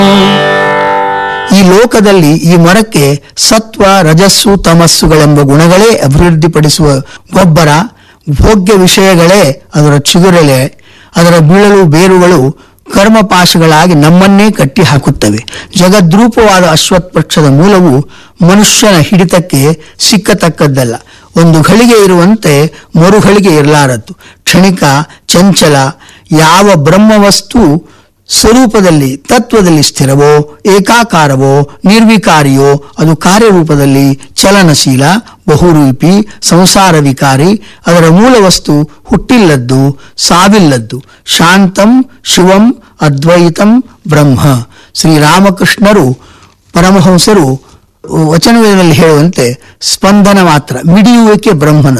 ಈ ಲೋಕದಲ್ಲಿ ಈ ಮರಕ್ಕೆ ಸತ್ವ ರಜಸ್ಸು ತಮಸ್ಸುಗಳೆಂಬ ಗುಣಗಳೇ ಅಭಿವೃದ್ಧಿಪಡಿಸುವ ಗೊಬ್ಬರ ಭೋಗ್ಯ ವಿಷಯಗಳೇ ಅದರ ಚಿಗುರೆಲೆ ಅದರ ಬೀಳಲು ಬೇರುಗಳು ಕರ್ಮಪಾಶಗಳಾಗಿ ನಮ್ಮನ್ನೇ ಕಟ್ಟಿ ಹಾಕುತ್ತವೆ ಜಗದ್ರೂಪವಾದ ಅಶ್ವತ್ ವೃಕ್ಷದ ಮೂಲವು ಮನುಷ್ಯನ ಹಿಡಿತಕ್ಕೆ ಸಿಕ್ಕತಕ್ಕದ್ದಲ್ಲ ಒಂದು ಘಳಿಗೆ ಇರುವಂತೆ ಮರುಘಳಿಗೆ ಇರಲಾರದ್ದು ಕ್ಷಣಿಕ ಚಂಚಲ ಯಾವ ಬ್ರಹ್ಮವಸ್ತು ಸ್ವರೂಪದಲ್ಲಿ ತತ್ವದಲ್ಲಿ ಸ್ಥಿರವೋ ಏಕಾಕಾರವೋ ನಿರ್ವಿಕಾರಿಯೋ ಅದು ಕಾರ್ಯರೂಪದಲ್ಲಿ ಚಲನಶೀಲ ಬಹುರೂಪಿ ಸಂಸಾರ ವಿಕಾರಿ ಅದರ ಮೂಲ ವಸ್ತು ಹುಟ್ಟಿಲ್ಲದ್ದು ಸಾವಿಲ್ಲದ್ದು ಶಾಂತಂ ಶಿವಂ ಅದ್ವೈತಂ ಬ್ರಹ್ಮ ಶ್ರೀರಾಮಕೃಷ್ಣರು ಪರಮಹಂಸರು ವಚನವೇದದಲ್ಲಿ ಹೇಳುವಂತೆ ಸ್ಪಂದನ ಮಾತ್ರ ಮಿಡಿಯುವಿಕೆ ಬ್ರಹ್ಮನ